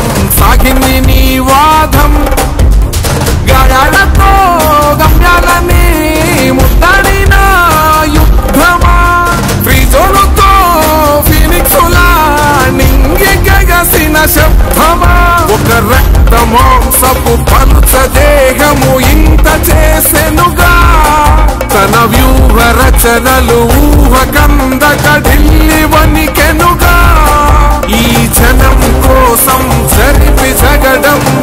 కోసం సాగింది నీ వాదం గాయాలతో గమ్యాలని ముట్టడిన యుద్ధమా ఫ్రీజోనుతో ఫినిక్సులా నింగి గగసిన శబ్దమా ఒక రక్త మాంసపు పలుచ దేహము ఇంత చేసెనుగా తన వ్యూహ రచనలు ఊహ కందక ఢిల్లి వనికెనుగా ఈ జనం కోసం జరిపి జగడం